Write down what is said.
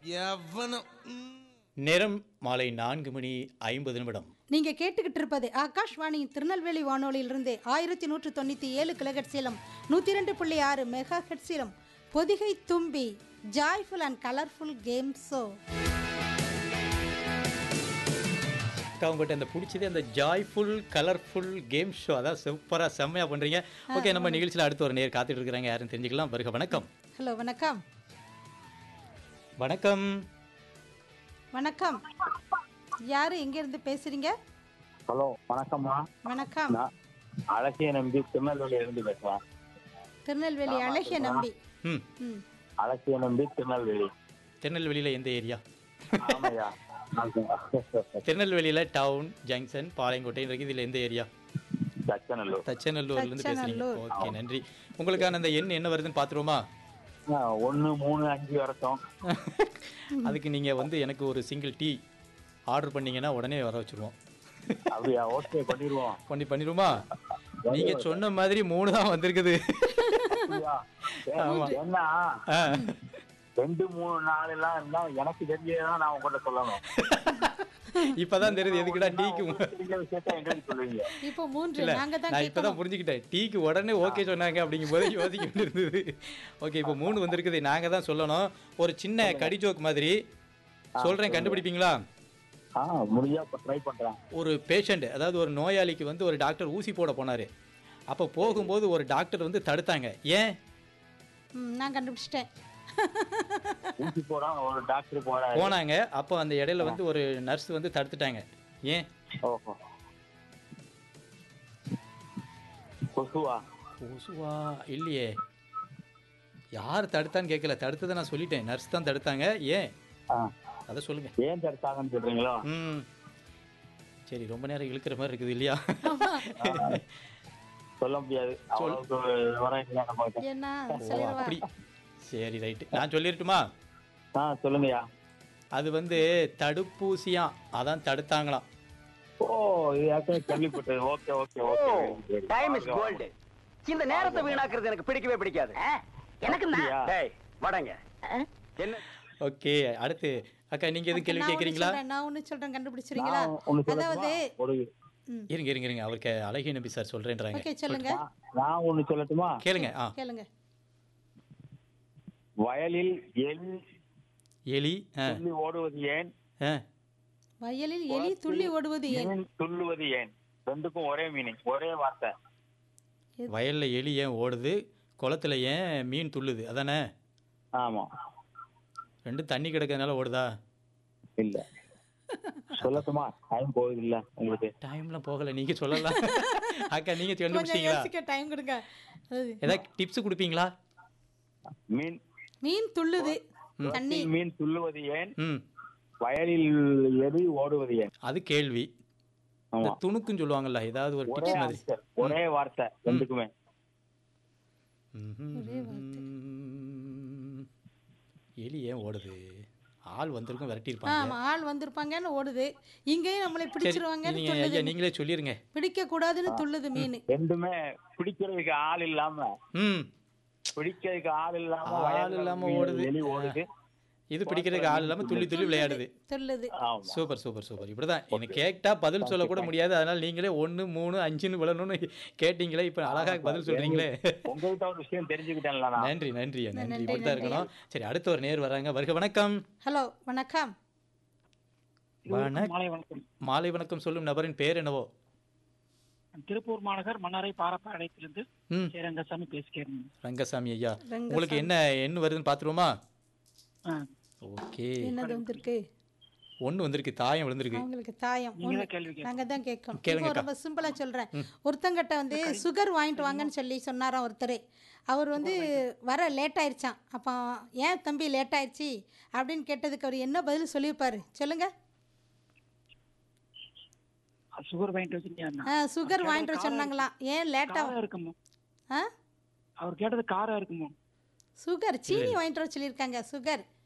எவனும் ம். நேரம் மாலை நான்கு மணி ஐம்பது நிமிடம் நீங்க கேட்டுக்கிட்டு இருப்பது ஆகாஷ்வாணி திருநெல்வேலி வானொலியிலிருந்து ஆயிரத்தி நூற்று தொண்ணூற்றி ஏழு கிலோஹெட்ஸிலும் நூற்றி ரெண்டு புள்ளி ஆறு மெகா ஹெட்ஸிலும் பொதிகை தும்பி joyful and colourful game show அவங்ககிட்ட அந்த பிடிச்சது அந்த ஜாய்ஃபுல் கலர்ஃபுல் கேம் ஷோ அதான் சூப்பராக செம்மையாக பண்ணுறீங்க ஓகே நம்ம நிகழ்ச்சியில் அடுத்து ஒரு நேர் காத்துட்டு இருக்கிறாங்க யாருன்னு தெரிஞ்சுக்கலாம் வருக வணக்கம் ஹலோ வணக்கம் வணக்கம் வணக்கம் யாரு எங்கேருந்து பேசுறீங்க ஹலோ வணக்கம்மா வணக்கம் நான் அழகிய நம்பி திருநெல்வேலியில இருந்து பேசுறேன் திருநெல்வேலி அழகிய நம்பி ம் ம் அழகிய நம்பி திருநெல்வேலி திருநெல்வேலியில் எந்த ஏரியா ஆமாய்யா திருநெல்வேலியில் டவுன் ஜங்ஷன் பாளையங்கோட்டை இருக்கு இதில் எந்த ஏரியா தச்சநல்லூர் தச்சநல்லூர்லேருந்து பேசுறீங்க தச்சநல்லூர். ஓகே நன்றி உங்களுக்கான அந்த எண் என்ன வருதுன்னு பார்த்துருவோமா ஆ, ஒண்ணு மூணு அஞ்சு வரட்டும் அதுக்கு நீங்கள் வந்து எனக்கு ஒரு சிங்கிள் டீ ஆர்டர் பண்ணீங்கன்னா உடனே வர வச்சுருவோம் அப்படியா ஓகே பண்ணிடுவோம் பண்ணி பண்ணிடுவோமா நீங்கள் சொன்ன மாதிரி மூணு தான் வந்திருக்குது அப்படியா? ஏ, என்ன ஆ. ரெண்டு மூணு நாலு எல்லாம் இருந்தா எனக்கு தெரிஞ்சதான் நான் உங்ககிட்ட சொல்லணும் இப்பதான் தெரியுது எதுக்குடா டீக்கு மு- உங்களுக்கு தெரிஞ்ச விஷயத்த எங்களுக்கு சொல்லுவீங்க இப்போ மூன்று இல்ல நாங்க தான் நான் இப்பதான் கேட்கணும் புரிஞ்சுக்கிட்டேன் டீக்கு உடனே ஓகே சொன்னாங்க அப்படிங்கும் போது யோசிக்க வேண்டியிருந்தது ஓகே இப்போ மூணு வந்திருக்குது நாங்க தான் சொல்லணும் ஒரு சின்ன கடி ஜோக் மாதிரி சொல்றேன் கண்டுபிடிப்பீங்களா ஆ முடிஞ்சா ட்ரை பண்றேன் ஒரு பேஷண்ட் அதாவது ஒரு நோயாளிக்கு வந்து ஒரு டாக்டர் ஊசி போட போனாரு அப்போ போகும்போது ஒரு டாக்டர் வந்து தடுத்தாங்க ஏன் ம், நான் கண்டுபிடிச்சிட்டேன் ஊசி போடாம ஒரு டாக்டர் போறாரு போனாங்க அப்போ அந்த இடையில வந்து ஒரு நர்ஸ் வந்து தடுத்துட்டாங்க ஏன் ஓஹோ கொசுவா கொசுவா இல்லையே யார் தடுத்தான்னு கேட்கல தடுத்ததை நான் சொல்லிட்டேன் நர்ஸ் தான் தடுத்தாங்க ஏன் ஆ, அதை சொல்லுங்க ஏன் தடுத்தாங்கன்னு சொல்றீங்களோ ம் சரி ரொம்ப நேரம் இழுக்கிற மாதிரி இருக்குது இல்லையா சொல்ல முடியாது அவ்வளவுக்கு விவரம் இல்லை நம்ம என்ன ஓ சொல்லிடுவா அப்படி சரி ரைட்டு நான் சொல்லிடட்டுமா ஆ சொல்லுங்கய்யா அது வந்து தடுப்பூசியா அதான் தடுத்தாங்களாம் ஓ இது யாருக்கும் கேள்விப்பட்டது okay okay okay time is gold இந்த நேரத்தை வீணாக்குறது எனக்கு பிடிக்கவே பிடிக்காது எனக்கு அப்படியா? டேய் வடங்க என்ன ஓகே அடுத்து அக்கா நீங்க எதுவும் கேள்வி நான் ஒண்ணு கேட்குறீங்களா சொல்றேன், நான் ஒண்ணு சொல்றேன் கண்டுபிடிச்சிருங்களா நான் ஒண்ணு அதாவது சொல்லட்டுமா ஒரு இருங்க இருங்க இருங்க அவருக்கு அழகிய நபி சார் சொல்றேன்றாங்க ஓகே சொல்லுங்க நான் நான் ஒண்ணு சொல்லட்டுமா கேளுங்க ஆ கேளுங்க வயலில் எலி எலி ஆ துள்ளி ஓடுவது ஏன் ஆ வயலில் எலி துள்ளி ஓடுவது ஏன் மீன் துள்ளுவது ஏன் ரெண்டுக்கும் ஒரே மீனிங் ஒரே வார்த்தை வயல்ல எலி ஏன் ஓடுது குளத்துல ஏன் மீன் துள்ளுது அதானே ஆமா ரெண்டும் தண்ணி கிடக்கிறதுனால ஓடுதா இல்ல சொல்லட்டுமா டைம் போகுது இல்ல உங்களுக்கு டைம்லாம் போகல நீங்க சொல்லலாம் அக்கா நீங்க கொஞ்சம் கண்டுபிடிச்சீங்களா யோசிக்க டைம் கொடுங்க அது, ஏதாவது டிப்ஸ் கொடுப்பீங்களா மீன் மீன் துள்ளுது தண்ணி மீன் துள்ளுவது ஏன் ம் வயலில் எலி ஓடுவது ஏன் அது கேள்வி இந்த ஆமா துணுக்குன்னு சொல்லுவாங்கல்ல ஏதாவது ஒரு ஒரே டிப்ஸ் மாதிரி ஆன்சர் ஒரே வார்த்தை ரெண்டுக்குமே ம்ஹும். எலி ஏன் ஓடுது ஆள் வந்திருக்கும் விரட்டி இருப்பாங்க ஆமா ஆள் வந்திருப்பாங்கன்னு ஓடுது இங்கேயும் நம்மளை சரி பிடிச்சிருவாங்கன்னு நீங்க ஐயா சொல்லுது நீங்களே சொல்லிருங்க பிடிக்க கூடாதுன்னு துள்ளுது மீன் ரெண்டுமே பிடிக்கிறதுக்கு ஆள் இல்லாம ம் பிடிக்கிறதுக்கு ஆள் இல்லாம ஆள் வயல்ல இல்லாம மீன் ஓடுது. எலி ஓடுது இது பிடிக்கிறதுக்கு ஆள் இல்லாம துள்ளி துள்ளி விளையாடுது துள்ளுது ஆமா சூப்பர் சூப்பர் சூப்பர் இப்படிதான் எனக்கு கேட்டா பதில் சொல்லக்கூட முடியாது அதனால நீங்களே ஒன்று மூணு அஞ்சுன்னு விழணும்னு கேட்டீங்களே இப்போ அழகா பதில் சொல்றீங்களே உங்ககிட்ட ஒரு விஷயம் தெரிஞ்சுக்கிட்டேன்ல நான் நன்றி நன்றி நன்றி நன்றி, இப்படித்தான் இருக்கணும் சரி அடுத்த ஒரு நேர் வராங்க வருக வணக்கம் ஹலோ வணக்கம் வணக்கம் மாலை வணக்கம் மாலை வணக்கம் சொல்லும் நபரின் பேர் என்னவோ திருப்பூர் மாநகர் மன்னாரை பாரப்பாளையத்திலிருந்து ம் சேரங்கசாமி பேசுகிறேன் ரங்கசாமி ஐயா ரங்கசாமி. உங்களுக்கு என்ன எண்ணு வருதுன்னு பார்த்துருவோமா ஆ, ஓகே என்னது வந்திருக்கு ஒன்று வந்திருக்கு தாயம் விழுந்திருக்கு அவங்களுக்கு தாயம் நீங்க ஒண்ணு. தான் கேள்வி கேட்கணும். நாங்க தான் கேட்கணும் கேளுங்கக்கா. இப்போ ரொம்ப சிம்பிளா சொல்றேன் ஒருத்தங்கிட்ட வந்து சுகர் வாங்கிட்டு வாங்கன்னு சொல்லி சொன்னாராம் ஒருத்தர் அவர் வந்து வர லேட் ஆயிருச்சான் அப்போ ஏன் தம்பி லேட் ஆயிடுச்சு அப்படின்னு கேட்டதுக்கு அவர் என்ன பதில் சொல்லியிருப்பாரு சொல்லுங்க சுகர் வாங்கிட்டு வச்சிருக்கீங்க ஆ, சுகர் வாங்கிட்டு வர சொன்னாங்களாம் ஏன் லேட்டா காரா இருக்குமோ ஆ அவர் கேட்டது காரா இருக்குமோ சுகர் சீனி வாங்கிட்டு வர சொல்லியிருக்காங்க சுகர்